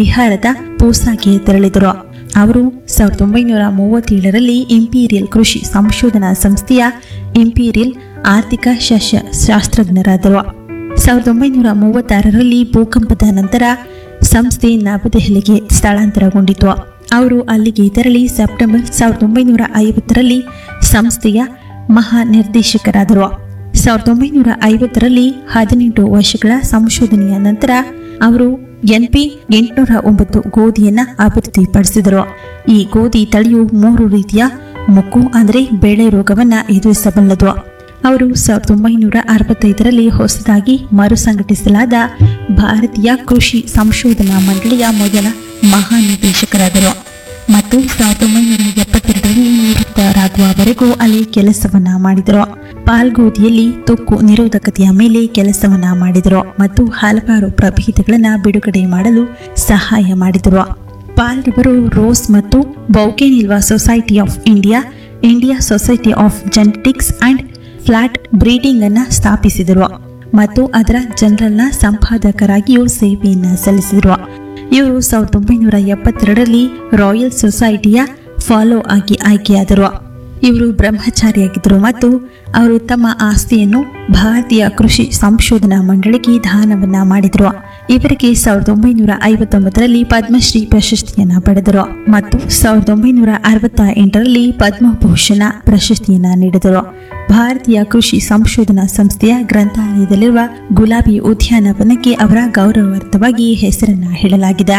ಬಿಹಾರದ ಪೂಸಾಗೆ ತೆರಳಿದರು ಅವರು ಸಾವಿರದ ಒಂಬೈನೂರ ಮೂವತ್ತೇಳರಲ್ಲಿ ಇಂಪೀರಿಯಲ್ ಕೃಷಿ ಸಂಶೋಧನಾ ಸಂಸ್ಥೆಯ ಇಂಪೀರಿಯಲ್ ಆರ್ಥಿಕ ಶಸ್ಯ ಶಾಸ್ತ್ರಜ್ಞರಾದರು ಸಾವಿರದ ಒಂಬೈನೂರ ಮೂವತ್ತಾರರಲ್ಲಿ ಭೂಕಂಪದ ನಂತರ ಸಂಸ್ಥೆ ನವದೆಹಲಿಗೆ ಸ್ಥಳಾಂತರಗೊಂಡಿತು ಅವರು ಅಲ್ಲಿಗೆ ತೆರಳಿ ಸೆಪ್ಟೆಂಬರ್ ಸಾವಿರದ ಒಂಬೈನೂರ ಐವತ್ತರಲ್ಲಿ ಸಂಸ್ಥೆಯ ಮಹಾನಿರ್ದೇಶಕರಾದರು ಸಾವಿರದ ಒಂಬೈನೂರ ಐವತ್ತರಲ್ಲಿ ಹದಿನೆಂಟು ವರ್ಷಗಳ ಸಂಶೋಧನೆಯ ನಂತರ ಅವರು ಎನ್ಪಿ ಎಂಟುನೂರ ಒಂಬತ್ತು ಗೋಧಿಯನ್ನ ಅಭಿವೃದ್ಧಿಪಡಿಸಿದರು ಈ ಗೋಧಿ ತಳಿಯು ಮೂರು ರೀತಿಯ ಮುಕ್ಕು ಅಂದರೆ ಬೆಳೆ ರೋಗವನ್ನ ಎದುರಿಸಬಲ್ಲದು ಅವರು ಸಾವಿರದ ಒಂಬೈನೂರ ಅರವತ್ತೈದರಲ್ಲಿ ಹೊಸದಾಗಿ ಮರುಸಂಘಟಿಸಲಾದ ಭಾರತೀಯ ಕೃಷಿ ಸಂಶೋಧನಾ ಮಂಡಳಿಯ ಮೊದಲ ಮಹಾನಿರ್ದೇಶಕರಾದರು ಮತ್ತು ಸಾವಿರದ ಒಂಬೈನೂರ ಎಪ್ಪತ್ತೆರಡರಲ್ಲಿ ನಿವೃತ್ತರಾಗುವವರೆಗೂ ಅಲ್ಲಿ ಕೆಲಸವನ್ನ ಮಾಡಿದರು ಪಾಲ್ಗೋದಿಯಲ್ಲಿ ತುಕ್ಕು ನಿರೋಧಕತೆಯ ಮೇಲೆ ಕೆಲಸವನ್ನ ಮಾಡಿದರು ಮತ್ತು ಹಲವಾರು ಪ್ರಭೇದಗಳನ್ನು ಬಿಡುಗಡೆ ಮಾಡಲು ಸಹಾಯ ಮಾಡಿದರು ಪಾಲ್ರವರು ರೋಸ್ ಮತ್ತು bougainvillea society of India India society of genetics and plant breeding ಅನ್ನ ಸ್ಥಾಪಿಸಿದರು ಮತ್ತು ಅದರ ಜನರಲ್ನ ಸಂಪಾದಕರಾಗಿಯೂ ಸೇವೆಯನ್ನ ಸಲ್ಲಿಸಿದರು ಇವರು ಸಾವಿರದ ಒಂಬೈನೂರ ಎಪ್ಪತ್ತೆರಡರಲ್ಲಿ ರಾಯಲ್ ಸೊಸೈಟಿಯ ಫಾಲೋ ಆಗಿ ಆಯ್ಕೆಯಾದರು ಇವರು ಬ್ರಹ್ಮಚಾರಿಯಾಗಿದ್ದರು ಮತ್ತು ಅವರು ತಮ್ಮ ಆಸ್ತಿಯನ್ನು ಭಾರತೀಯ ಕೃಷಿ ಸಂಶೋಧನಾ ಮಂಡಳಿಗೆ ದಾನವನ್ನ ಮಾಡಿದರು ಇವರಿಗೆ ಸಾವಿರದ ಒಂಬೈನೂರ ಐವತ್ತೊಂಬತ್ತರಲ್ಲಿ ಪದ್ಮಶ್ರೀ ಪ್ರಶಸ್ತಿಯನ್ನ ಪಡೆದರು ಮತ್ತು ಸಾವಿರದ ಒಂಬೈನೂರ ಅರವತ್ತ ಎಂಟರಲ್ಲಿ ಪದ್ಮಭೂಷಣ ಪ್ರಶಸ್ತಿಯನ್ನ ನೀಡಿದರು ಭಾರತೀಯ ಕೃಷಿ ಸಂಶೋಧನಾ ಸಂಸ್ಥೆಯ ಗ್ರಂಥಾಲಯದಲ್ಲಿರುವ ಗುಲಾಬಿ ಉದ್ಯಾನವನಕ್ಕೆ ಅವರ ಗೌರವಾರ್ಥವಾಗಿ ಹೆಸರನ್ನ ಹೇಳಲಾಗಿದೆ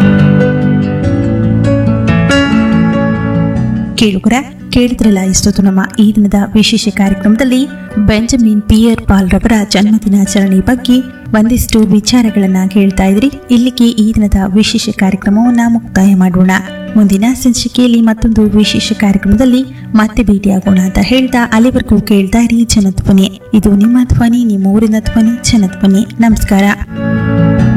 ಕೇಳುಗರ ಕೇಳಿದ್ರಲ್ಲ ಇಷ್ಟೊತ್ತು ನಮ್ಮ ಈ ದಿನದ ವಿಶೇಷ ಕಾರ್ಯಕ್ರಮದಲ್ಲಿ ಬೆಂಜಮಿನ್ ಪಿಯರ್ ಪಾಲ್ ರವರ ಜನ್ಮದಿನಾಚರಣೆ ಬಗ್ಗೆ ಒಂದಿಷ್ಟು ವಿಚಾರಗಳನ್ನ ಕೇಳ್ತಾ ಇದ್ರಿ ಇಲ್ಲಿಗೆ ಈ ದಿನದ ವಿಶೇಷ ಕಾರ್ಯಕ್ರಮವನ್ನ ಮುಕ್ತಾಯ ಮಾಡೋಣ ಮುಂದಿನ ಸಂಚಿಕೆಯಲ್ಲಿ ಮತ್ತೊಂದು ವಿಶೇಷ ಕಾರ್ಯಕ್ರಮದಲ್ಲಿ ಮತ್ತೆ ಭೇಟಿಯಾಗೋಣ ಅಂತ ಹೇಳ್ತಾ ಅಲ್ಲಿವರೆಗೂ ಕೇಳ್ತಾ ಇರಿ ಜನಧ್ವನಿ ಇದು ನಿಮ್ಮ ಧ್ವನಿ ನಿಮ್ಮ ಊರಿನ ಧ್ವನಿ ಜನಧ್ವನಿ ನಮಸ್ಕಾರ